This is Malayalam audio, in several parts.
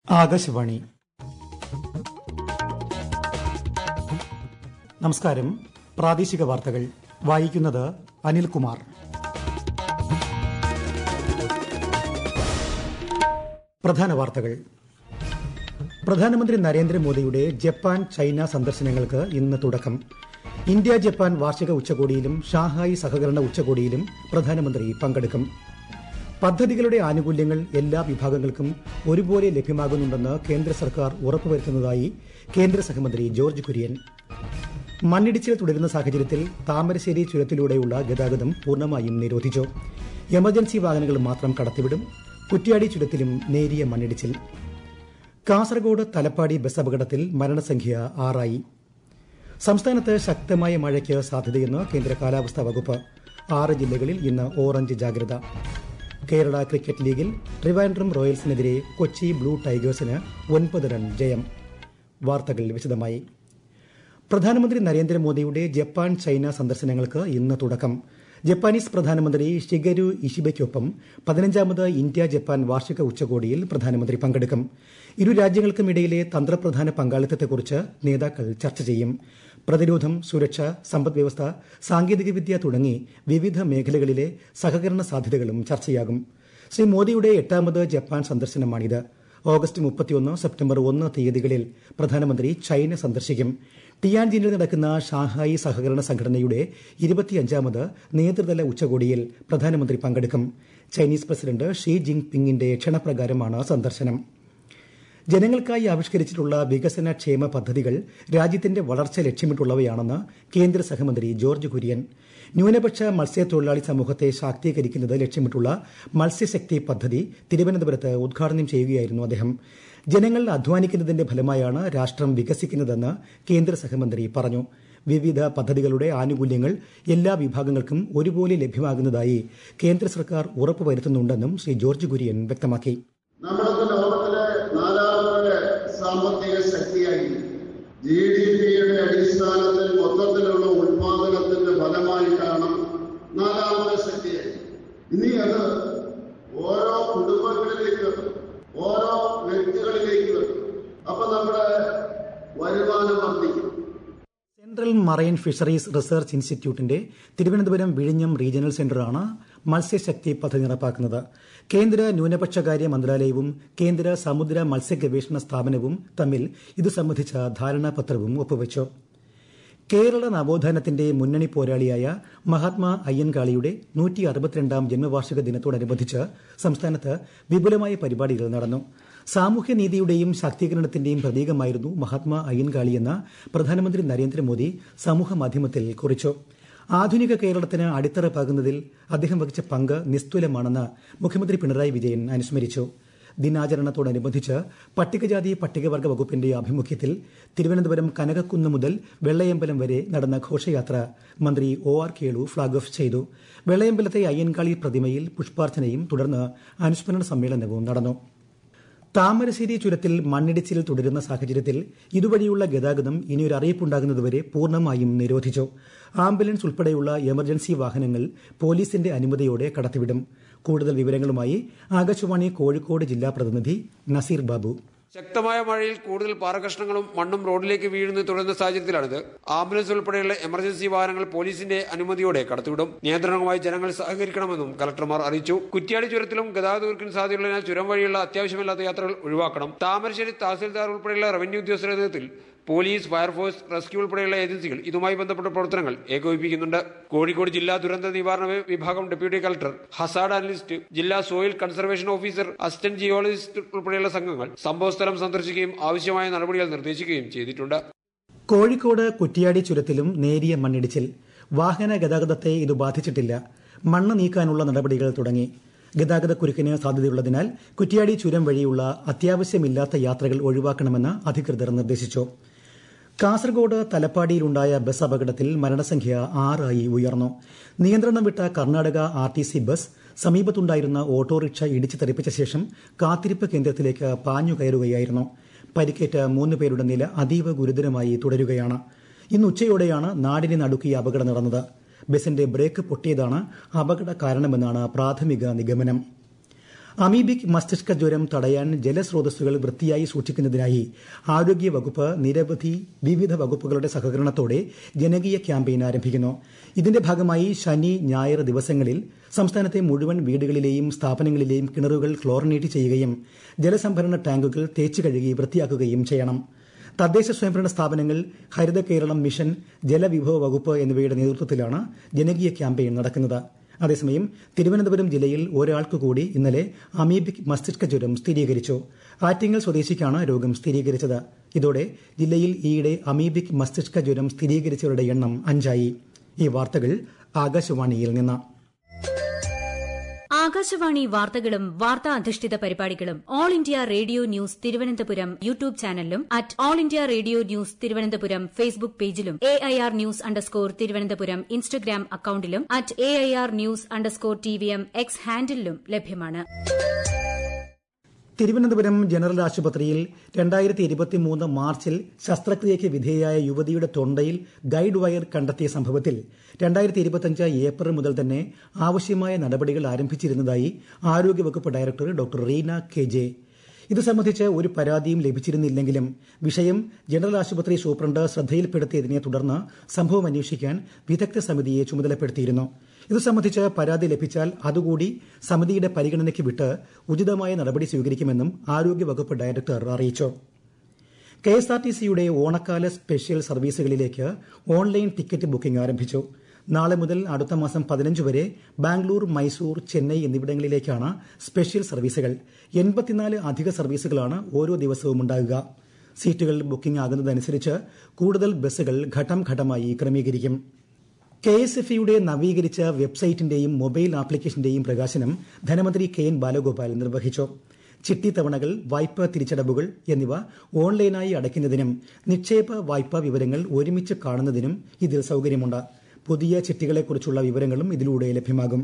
ആകാശവാണി നമസ്കാരം പ്രാദേശിക വാർത്തകൾ വായിക്കുന്നത് അനിൽകുമാർ പ്രധാന വാർത്തകൾ പ്രധാനമന്ത്രി നരേന്ദ്രമോദിയുടെ ജപ്പാൻ ചൈന സന്ദർശനങ്ങൾക്ക് ഇന്ന് തുടക്കം ഇന്ത്യ ജപ്പാൻ വാർഷിക ഉച്ചകോടിയിലും ഷാങ്ഹായി സഹകരണ ഉച്ചകോടിയിലും പ്രധാനമന്ത്രി പങ്കെടുക്കും പദ്ധതികളുടെ ആനുകൂല്യങ്ങൾ എല്ലാ വിഭാഗങ്ങൾക്കും ഒരുപോലെ ലഭ്യമാകുന്നുണ്ടെന്ന് കേന്ദ്ര സർക്കാർ ഉറപ്പുവരുത്തുന്നതായി കേന്ദ്ര സഹമന്ത്രി ജോർജ് കുര്യൻ മണ്ണിടിച്ചിൽ തുടരുന്ന സാഹചര്യത്തിൽ താമരശ്ശേരി ചുരത്തിലൂടെയുള്ള ഗതാഗതം പൂർണ്ണമായും നിരോധിച്ചു എമർജൻസി വാഹനങ്ങൾ മാത്രം കടത്തിവിടും കുറ്റ്യാടി ചുരത്തിലും നേരിയ മണ്ണിടിച്ചിൽ കാസർഗോഡ് തലപ്പാടി ബസ് അപകടത്തിൽ മരണസംഖ്യ ആറായി സംസ്ഥാനത്ത് ശക്തമായ മഴയ്ക്ക് സാധ്യതയെന്ന് കേന്ദ്ര കാലാവസ്ഥാ വകുപ്പ് ആറ് ജില്ലകളിൽ ഇന്ന് ഓറഞ്ച് ജാഗ്രത കേരള ക്രിക്കറ്റ് ലീഗിൽ ട്രിവാൻഡ്രം റോയൽസിനെതിരെ കൊച്ചി ബ്ലൂ ടൈഗേഴ്സിന് ഒൻപത് റൺ ജയം വാർത്തകൾ വിശദമായി പ്രധാനമന്ത്രി നരേന്ദ്രമോദിയുടെ ജപ്പാൻ ചൈന സന്ദർശനങ്ങൾക്ക് ഇന്ന് തുടക്കം ജപ്പാനീസ് പ്രധാനമന്ത്രി ഷിഗരു ഇഷിബയ്ക്കൊപ്പം പതിനഞ്ചാമത് ഇന്ത്യ ജപ്പാൻ വാർഷിക ഉച്ചകോടിയിൽ പ്രധാനമന്ത്രി പങ്കെടുക്കും ഇരു രാജ്യങ്ങൾക്കുമിടയിലെ തന്ത്രപ്രധാന പങ്കാളിത്തത്തെക്കുറിച്ച് നേതാക്കൾ ചർച്ച ചെയ്യും പ്രതിരോധം സുരക്ഷ സമ്പദ്വ്യവസ്ഥ സാങ്കേതികവിദ്യ തുടങ്ങി വിവിധ മേഖലകളിലെ സഹകരണ സാധ്യതകളും ചർച്ചയാകും ശ്രീ മോദിയുടെ എട്ടാമത് ജപ്പാൻ സന്ദർശനമാണിത് ഓഗസ്റ്റ് മുപ്പത്തിയൊന്ന് സെപ്റ്റംബർ ഒന്ന് തീയതികളിൽ പ്രധാനമന്ത്രി ചൈന സന്ദർശിക്കും ടിയാൻജിനിൽ നടക്കുന്ന ഷാങ്ഹായി സഹകരണ സംഘടനയുടെ ഇരുപത്തിയഞ്ചാമത് നേതൃതല ഉച്ചകോടിയിൽ പ്രധാനമന്ത്രി പങ്കെടുക്കും ചൈനീസ് പ്രസിഡന്റ് ഷീ ജിങ് പിങ്ങിന്റെ ക്ഷണപ്രകാരമാണ് സന്ദർശനം ജനങ്ങൾക്കായി ആവിഷ്കരിച്ചിട്ടുള്ള വികസന ക്ഷേമ പദ്ധതികൾ രാജ്യത്തിന്റെ വളർച്ച ലക്ഷ്യമിട്ടുള്ളവയാണെന്ന് കേന്ദ്ര സഹമന്ത്രി ജോർജ് കുര്യൻ ന്യൂനപക്ഷ മത്സ്യത്തൊഴിലാളി സമൂഹത്തെ ശാക്തീകരിക്കുന്നത് ലക്ഷ്യമിട്ടുള്ള മത്സ്യശക്തി പദ്ധതി തിരുവനന്തപുരത്ത് ഉദ്ഘാടനം ചെയ്യുകയായിരുന്നു അദ്ദേഹം ജനങ്ങൾ അധ്വാനിക്കുന്നതിന്റെ ഫലമായാണ് രാഷ്ട്രം വികസിക്കുന്നതെന്ന് കേന്ദ്ര സഹമന്ത്രി പറഞ്ഞു വിവിധ പദ്ധതികളുടെ ആനുകൂല്യങ്ങൾ എല്ലാ വിഭാഗങ്ങൾക്കും ഒരുപോലെ ലഭ്യമാകുന്നതായി കേന്ദ്ര സർക്കാർ ഉറപ്പുവരുത്തുന്നുണ്ടെന്നും ശ്രീ ജോർജ് കുര്യൻ വ്യക്തമാക്കി നമ്മൾക്ക് ലോകത്തിലെ നാലാമത്തെ സാമ്പത്തിക ശക്തിയായി ജി ഡി പിയുടെ അടിസ്ഥാനത്തിൽ മൊത്തത്തിലുള്ള ഉത്പാദനത്തിന്റെ ഫലമായിട്ടാണ് നാലാമത്തെ ശക്തിയായി ഇനി അത് ഓരോ കുടുംബങ്ങളിലേക്ക് ഓരോ വ്യക്തികളിലേക്ക് വരും അപ്പൊ നമ്മുടെ വരുമാനം വർദ്ധിക്കും സെൻട്രൽ മറൈൻ ഫിഷറീസ് റിസർച്ച് ഇൻസ്റ്റിറ്റ്യൂട്ടിന്റെ തിരുവനന്തപുരം വിഴിഞ്ഞം റീജിയണൽ സെന്ററാണ് മത്സ്യശക്തി പദ്ധതി നടപ്പാക്കുന്നത് കേന്ദ്ര ന്യൂനപക്ഷകാര്യ മന്ത്രാലയവും കേന്ദ്ര സമുദ്ര മത്സ്യ ഗവേഷണ സ്ഥാപനവും തമ്മിൽ ഇത് സംബന്ധിച്ച ധാരണാപത്രവും ഒപ്പുവച്ചു കേരള നവോത്ഥാനത്തിന്റെ മുന്നണി പോരാളിയായ മഹാത്മാ അയ്യൻകാളിയുടെ നൂറ്റി അറുപത്തിരണ്ടാം ജന്മവാർഷിക ദിനത്തോടനുബന്ധിച്ച് സംസ്ഥാനത്ത് വിപുലമായ പരിപാടികൾ നടന്നു സാമൂഹ്യനീതിയുടെയും ശാക്തീകരണത്തിന്റെയും പ്രതീകമായിരുന്നു മഹാത്മാ അയ്യൻകാളിയെന്ന് പ്രധാനമന്ത്രി നരേന്ദ്രമോദി സമൂഹമാധ്യമത്തിൽ കുറിച്ചു ആധുനിക കേരളത്തിന് അടിത്തറ പാകുന്നതിൽ അദ്ദേഹം വഹിച്ച പങ്ക് നിസ്തുലമാണെന്ന് മുഖ്യമന്ത്രി പിണറായി വിജയൻ അനുസ്മരിച്ചു ദിനാചരണത്തോടനുബന്ധിച്ച് പട്ടികജാതി പട്ടികവർഗ വകുപ്പിന്റെ ആഭിമുഖ്യത്തിൽ തിരുവനന്തപുരം കനകക്കുന്ന് മുതൽ വെള്ളയമ്പലം വരെ നടന്ന ഘോഷയാത്ര മന്ത്രി O R Kelu flag off ചെയ്തു വെള്ളയമ്പലത്തെ അയ്യൻകാളി പ്രതിമയിൽ പുഷ്പാർച്ചനയും തുടർന്ന് അനുസ്മരണ സമ്മേളനവും നടന്നു താമരശ്ശേരി ചുരത്തിൽ മണ്ണിടിച്ചിൽ തുടരുന്ന സാഹചര്യത്തിൽ ഇതുവഴിയുള്ള ഗതാഗതം ഇനിയൊരു അറിയിപ്പുണ്ടാകുന്നതുവരെ പൂർണ്ണമായും നിരോധിച്ചു ആംബുലൻസ് ഉൾപ്പെടെയുള്ള എമർജൻസി വാഹനങ്ങൾ പോലീസിന്റെ അനുമതിയോടെ കടത്തിവിടും കൂടുതൽ വിവരങ്ങളുമായി ആകാശവാണി കോഴിക്കോട് ജില്ലാ പ്രതിനിധി നസീർ ബാബു ശക്തമായ മഴയിൽ കൂടുതൽ പാറകഷ്ണങ്ങളും മണ്ണും റോഡിലേക്ക് വീഴുന്നത് തുടരുന്ന സാഹചര്യത്തിലാണിത് ആംബുലൻസ് ഉൾപ്പെടെയുള്ള എമർജൻസി വാഹനങ്ങൾ പോലീസിന്റെ അനുമതിയോടെ കടത്തിവിടും നിയന്ത്രണവുമായി ജനങ്ങൾ സഹകരിക്കണമെന്നും കലക്ടർമാർ അറിയിച്ചു കുറ്റ്യാടി ചുരത്തിലും ഗതാഗത കുരുക്കിന് സാധ്യതയുള്ളതിനാൽ ചുരം വഴിയുള്ള അത്യാവശ്യമില്ലാത്ത യാത്രകൾ ഒഴിവാക്കണം താമരശ്ശേരി തഹസിൽദാർ ഉൾപ്പെടെയുള്ള റവന്യൂ ഉദ്യോഗസ്ഥരുടെ നേതൃത്വത്തിൽ പോലീസ് ഫയർഫോഴ്സ് റെസ്ക്യൂ ഉൾപ്പെടെയുള്ള ഏജൻസികൾ ഇതുമായി ബന്ധപ്പെട്ട പ്രവർത്തനങ്ങൾ ഏകോപിപ്പിക്കുന്നുണ്ട് കോഴിക്കോട് ജില്ലാ ദുരന്ത നിവാരണ വിഭാഗം ഡെപ്യൂട്ടി കളക്ടർ ഹസാഡ് അനലിസ്റ്റ് ജില്ലാ soil conservation officer assistant geologist ഉൾപ്പെടെയുള്ള സംഘങ്ങൾ സംഭവസ്ഥലം സന്ദർശിക്കുകയും ആവശ്യമായ നടപടികൾ നിർദ്ദേശിക്കുകയും ചെയ്തിട്ടുണ്ട് കോഴിക്കോട് കുറ്റിയാടി ചുരത്തിലും നേരിയ മണ്ണിടിച്ചിൽ വാഹന ഗതാഗതത്തെ ഇത് ബാധിച്ചിട്ടില്ല മണ്ണ് നീക്കാനുള്ള നടപടികൾ തുടങ്ങി ഗതാഗതക്കുരുക്കിന് സാധ്യതയുള്ളതിനാൽ കുറ്റിയാടി ചുരം വഴിയുള്ള അത്യാവശ്യമില്ലാത്ത യാത്രകൾ ഒഴിവാക്കണമെന്ന് അധികൃതർ നിർദ്ദേശിച്ചു കാസർഗോഡ് തലപ്പാടിയിലുണ്ടായ ബസ് അപകടത്തിൽ മരണസംഖ്യ ആറായി ഉയർന്നു നിയന്ത്രണം വിട്ട Karnataka R T C bus സമീപത്തുണ്ടായിരുന്ന ഓട്ടോറിക്ഷ ഇടിച്ചു തെറിപ്പിച്ച ശേഷം കാത്തിരിപ്പ് കേന്ദ്രത്തിലേക്ക് പാഞ്ഞു കയറുകയായിരുന്നു പരിക്കേറ്റ മൂന്ന് പേരുടെ നില അതീവ ഗുരുതരമായി തുടരുകയാണ് ഇന്ന് ഉച്ചയോടെയാണ് നാടിനെ നടുക്കിയ അപകടം നടന്നത് ബസിന്റെ ബ്രേക്ക് പൊട്ടിയതാണ് അപകട കാരണമെന്നാണ് പ്രാഥമിക നിഗമനം അമീബിക് മസ്തിഷ്ക ജ്വരം തടയാൻ ജലസ്രോതസ്സുകൾ വൃത്തിയായി സൂക്ഷിക്കുന്നതിനായി ആരോഗ്യ വകുപ്പ് നിരവധി വിവിധ വകുപ്പുകളുടെ സഹകരണത്തോടെ ജനകീയ ക്യാമ്പയിൻ ആരംഭിക്കുന്നു ഇതിന്റെ ഭാഗമായി ശനി ഞായർ ദിവസങ്ങളിൽ സംസ്ഥാനത്തെ മുഴുവൻ വീടുകളിലെയും സ്ഥാപനങ്ങളിലെയും കിണറുകൾ ക്ലോറിനേറ്റ് ചെയ്യുകയും ജലസംഭരണ ടാങ്കുകൾ തേച്ചു കഴുകി വൃത്തിയാക്കുകയും ചെയ്യണം തദ്ദേശ സ്വയംഭരണ സ്ഥാപനങ്ങൾ ഹരിത കേരളം മിഷൻ ജലവിഭവ വകുപ്പ് എന്നിവയുടെ നേതൃത്വത്തിലാണ് ജനകീയ ക്യാമ്പയിൻ നടക്കുന്നത് അതേസമയം തിരുവനന്തപുരം ജില്ലയിൽ ഒരാൾക്ക് കൂടി ഇന്നലെ അമീബിക് മസ്തിഷ്ക ജ്വരം സ്ഥിരീകരിച്ചു ആറ്റിങ്ങൽ സ്വദേശിക്കാണ് രോഗം സ്ഥിരീകരിച്ചത് ഇതോടെ ജില്ലയിൽ ഈയിടെ അമീബിക് മസ്തിഷ്ക ജ്വരം സ്ഥിരീകരിച്ചവരുടെ എണ്ണം അഞ്ചായി ഈ വാർത്തകൾ ആകാശവാണിയിൽ നിന്ന് ആകാശവാണി വാർത്തകളും വാർത്താ അധിഷ്ഠിത പരിപാടികളും All India Radio news Thiruvananthapuram YouTube ചാനലിലും at All India Radio news Thiruvananthapuram Facebook പേജിലും A I R news underscore Thiruvananthapuram Instagram അക്കൌണ്ടിലും at A I R news underscore T V M X ഹാൻഡിലും ലഭ്യമാണ് തിരുവനന്തപുരം ജനറൽ ആശുപത്രിയിൽ രണ്ടായിരത്തി ഇരുപത്തിമൂന്ന് മാർച്ചിൽ ശസ്ത്രക്രിയയ്ക്ക് വിധേയയായ യുവതിയുടെ തൊണ്ടയിൽ ഗൈഡ് വയർ കണ്ടെത്തിയ സംഭവത്തിൽ രണ്ടായിരത്തി ഇരുപത്തിയഞ്ച് ഏപ്രിൽ മുതൽ തന്നെ ആവശ്യമായ നടപടികൾ ആരംഭിച്ചിരുന്നതായി ആരോഗ്യവകുപ്പ് director doctor Reena K J ഇത് സംബന്ധിച്ച് ഒരു പരാതിയും ലഭിച്ചിരുന്നില്ലെങ്കിലും വിഷയം ജനറൽ ആശുപത്രി സൂപ്രണ്ട് ശ്രദ്ധയിൽപ്പെടുത്തിയതിനെ തുടർന്ന് സംഭവം അന്വേഷിക്കാൻ വിദഗ്ധ സമിതിയെ ചുമതലപ്പെടുത്തിയിരുന്നു ഇത് സംബന്ധിച്ച് പരാതി ലഭിച്ചാൽ അതുകൂടി സമിതിയുടെ പരിഗണനയ്ക്ക് വിട്ട് ഉചിതമായ നടപടി സ്വീകരിക്കുമെന്നും ആരോഗ്യവകുപ്പ് ഡയറക്ടർ അറിയിച്ചു കെ എസ് ആർ ടി സിയുടെ ഓണക്കാല സ്പെഷ്യൽ സർവീസുകളിലേക്ക് ഓൺലൈൻ ടിക്കറ്റ് ബുക്കിംഗ് ആരംഭിച്ചു നാളെ മുതൽ അടുത്ത മാസം പതിനഞ്ച് വരെ ബാംഗ്ലൂർ മൈസൂർ ചെന്നൈ എന്നിവിടങ്ങളിലേക്കാണ് സ്പെഷ്യൽ സർവീസുകൾ എൺപത്തിനാല് അധിക സർവീസുകളാണ് ഓരോ ദിവസവും ഉണ്ടാകുക സീറ്റുകൾ ബുക്കിംഗ് ആകുന്നതനുസരിച്ച് കൂടുതൽ ബസ്സുകൾ ഘട്ടം ഘട്ടമായി ക്രമീകരിക്കും കെ എസ് എഫ് ഇയുടെ നവീകരിച്ച വെബ്സൈറ്റിന്റെയും മൊബൈൽ ആപ്ലിക്കേഷന്റെയും പ്രകാശനം ധനമന്ത്രി കെ എൻ ബാലഗോപാൽ നിർവഹിച്ചു ചിട്ടി തവണകൾ വായ്പാ തിരിച്ചടവുകൾ എന്നിവ ഓൺലൈനായി അടയ്ക്കുന്നതിനും നിക്ഷേപ വായ്പാ വിവരങ്ങൾ ഒരുമിച്ച് കാണുന്നതിനും ഇതിൽ സൌകര്യമുണ്ട് പുതിയ ചിട്ടികളെക്കുറിച്ചുള്ള വിവരങ്ങളും ഇതിലൂടെ ലഭ്യമാകും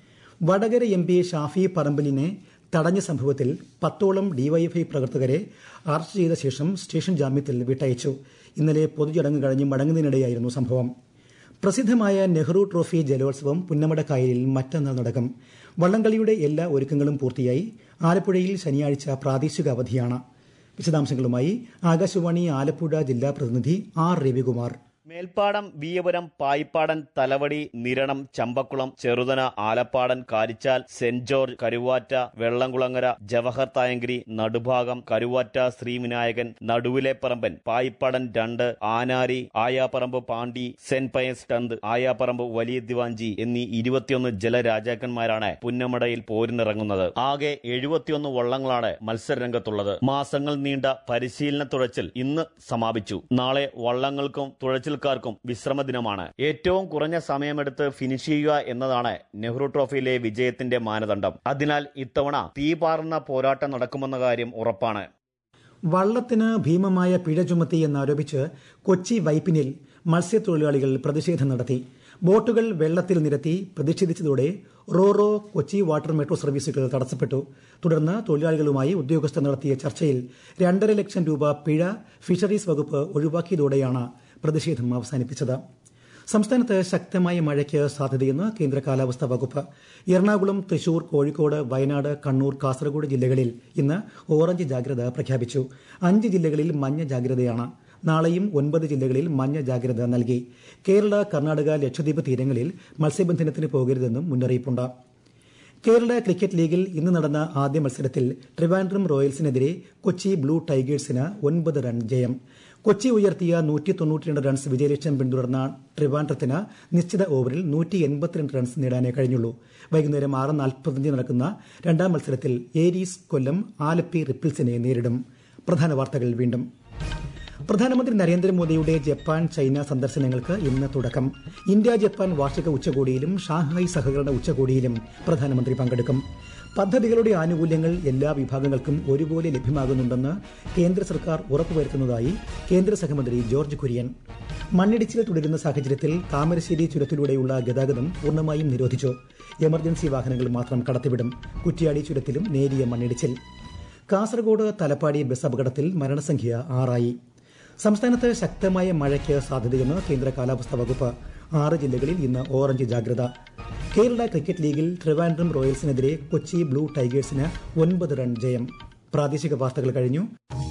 വടകര എം പി ഷാഫി പറമ്പലിനെ തടഞ്ഞ സംഭവത്തിൽ പത്തോളം ഡിവൈഎഫ്ഐ പ്രവർത്തകരെ അറസ്റ്റ് ചെയ്ത ശേഷം സ്റ്റേഷൻ ജാമ്യത്തിൽ വിട്ടയച്ചു ഇന്നലെ പൊതുചടങ്ങ് കഴിഞ്ഞ് മടങ്ങുന്നതിനിടെയായിരുന്നു സംഭവം പ്രസിദ്ധമായ നെഹ്റു ട്രോഫി ജലോത്സവം പുന്നമടക്കായലിൽ മറ്റന്നാൾ നടക്കും വള്ളംകളിയുടെ എല്ലാ ഒരുക്കങ്ങളും പൂർത്തിയായി ആലപ്പുഴയിൽ ശനിയാഴ്ച പ്രാദേശിക അവധിയാണ് വിശദാംശങ്ങളുമായി ആകാശവാണി ആലപ്പുഴ ജില്ലാ പ്രതിനിധി R Ravikumar Melpadam Veeyapuram Payippadan Thalavady Niranam Chambakulam Cheruthana Alappadan Karichal saint George Karuvatta Vellamkulangara Jawahar Thayankari Nadubhagam Karuvatta Sreevinayakan Naduvile Parambhan Payippadan രണ്ട് ആനാരി ആയാപ്പറമ്പ് പാണ്ടി സെന്റ് പയസ് ടന്ത് ആയാപ്പറമ്പ് വലിയ ദിവാഞ്ചി എന്നീ ഇരുപത്തിയൊന്ന് ജലരാജാക്കന്മാരാണ് പുന്നമടയിൽ പോരിനിറങ്ങുന്നത് ആകെ എഴുപത്തിയൊന്ന് വള്ളങ്ങളാണ് മത്സരരംഗത്തുള്ളത് മാസങ്ങൾ നീണ്ട പരിശീലന തുഴച്ചിൽ ഇന്ന് സമാപിച്ചു നാളെ വള്ളങ്ങൾക്കും തുഴച്ചിൽ ക്കാർക്കും വിശ്രമ ദിനമാണ് ഏറ്റവും കുറഞ്ഞ സമയമെടുത്ത് ഫിനിഷ് ചെയ്യുക എന്നതാണ് നെഹ്റു ട്രോഫിയിലെ വിജയത്തിന്റെ മാനദണ്ഡം അതിനാൽ ഇത്തവണ തീപാറുന്ന പോരാട്ടം നടക്കുമെന്ന കാര്യം ഉറപ്പാണ് വള്ളത്തിന് ഭീമമായ പിഴ ചുമത്തി എന്നാരോപിച്ച് കൊച്ചി വൈപ്പിനിൽ മത്സ്യത്തൊഴിലാളികൾ പ്രതിഷേധം നടത്തി ബോട്ടുകൾ വെള്ളത്തിൽ നിരത്തി പ്രതിഷേധിച്ചതോടെ റോറോ കൊച്ചി വാട്ടർ മെട്രോ സർവീസുകൾ തടസ്സപ്പെട്ടു തുടർന്ന് തൊഴിലാളികളുമായി ഉദ്യോഗസ്ഥർ നടത്തിയ ചർച്ചയിൽ രണ്ടര ലക്ഷം രൂപ പിഴ ഫിഷറീസ് വകുപ്പ് ഒഴിവാക്കിയതോടെയാണ് പ്രതിഷേധം അവസാനിപ്പിച്ചത് സംസ്ഥാനത്ത് ശക്തമായ മഴയ്ക്ക് സാധ്യതയെന്ന് കേന്ദ്ര കാലാവസ്ഥാ വകുപ്പ് എറണാകുളം തൃശൂർ കോഴിക്കോട് വയനാട് കണ്ണൂർ കാസർഗോഡ് ജില്ലകളിൽ ഇന്ന് ഓറഞ്ച് ജാഗ്രത പ്രഖ്യാപിച്ചു അഞ്ച് ജില്ലകളിൽ മഞ്ഞ ജാഗ്രതയാണ് നാളെയും ഒൻപത് ജില്ലകളിൽ മഞ്ഞ ജാഗ്രത നൽകി കേരള കർണാടക ലക്ഷദ്വീപ് തീരങ്ങളിൽ മത്സ്യബന്ധനത്തിന് പോകരുതെന്നും മുന്നറിയിപ്പുണ്ട് കേരള ക്രിക്കറ്റ് ലീഗിൽ ഇന്ന് നടന്ന ആദ്യ മത്സരത്തിൽ ട്രിവാൻഡ്രം റോയൽസിനെതിരെ കൊച്ചി ബ്ലൂ ടൈഗേഴ്സിന് ഒൻപത് റൺ ജയം കൊച്ചി ഉയർത്തിയ നൂറ്റി തൊണ്ണൂറ്റിരണ്ട് റൺസ് വിജയലക്ഷ്യം പിന്തുടർന്ന ട്രിവാൻഡ്രത്തിന് നിശ്ചിത ഓവറിൽ നൂറ്റി എൺപത്തിരണ്ട് റൺസ് നേടാനേ കഴിഞ്ഞുള്ളൂ വൈകുന്നേരം ആറ് നാൽപ്പത്തഞ്ച് നടക്കുന്ന രണ്ടാം മത്സരത്തിൽ ഏരീസ് കൊല്ലം ആലപ്പി റിപ്പിൾസിനെ നേരിടും പ്രധാന വാർത്തകൾ വീണ്ടും പ്രധാനമന്ത്രി നരേന്ദ്രമോദിയുടെ ജപ്പാൻ ചൈന സന്ദർശനങ്ങൾക്ക് ഇന്ന് തുടക്കം ഇന്ത്യ ജപ്പാൻ വാർഷിക ഉച്ചകോടിയിലും ഷാങ്ഹായ് സഹകരണ ഉച്ചകോടിയിലും പ്രധാനമന്ത്രി പങ്കെടുക്കും പദ്ധതികളുടെ ആനുകൂല്യങ്ങൾ എല്ലാ വിഭാഗങ്ങൾക്കും ഒരുപോലെ ലഭ്യമാകുന്നുണ്ടെന്ന് കേന്ദ്ര സർക്കാർ ഉറപ്പുവരുത്തുന്നതായി കേന്ദ്ര സഹമന്ത്രി ജോർജ് കുര്യൻ മണ്ണിടിച്ചിൽ തുടരുന്ന സാഹചര്യത്തിൽ താമരശ്ശേരി ചുരത്തിലൂടെയുള്ള ഗതാഗതം പൂർണ്ണമായും നിരോധിച്ചു എമർജൻസി വാഹനങ്ങൾ മാത്രം കടത്തിവിടും കുറ്റ്യാടി ചുരത്തിലും നേരിയ മണ്ണിടിച്ചിൽ കാസർഗോഡ് തലപ്പാടി ബസ് അപകടത്തിൽ മരണസംഖ്യ ആറായി സംസ്ഥാനത്ത് ശക്തമായ മഴയ്ക്ക് സാധ്യതയെന്ന് കേന്ദ്ര കാലാവസ്ഥാ വകുപ്പ് ആറ് ജില്ലകളിൽ ഇന്ന് ഓറഞ്ച് ജാഗ്രത കേരള ക്രിക്കറ്റ് ലീഗിൽ ട്രിവാൻഡ്രം റോയൽസിനെതിരെ കൊച്ചി ബ്ലൂ ടൈഗേഴ്സിന് ഒൻപത് റൺ ജയം പ്രാദേശിക വാർത്തകൾ കഴിഞ്ഞു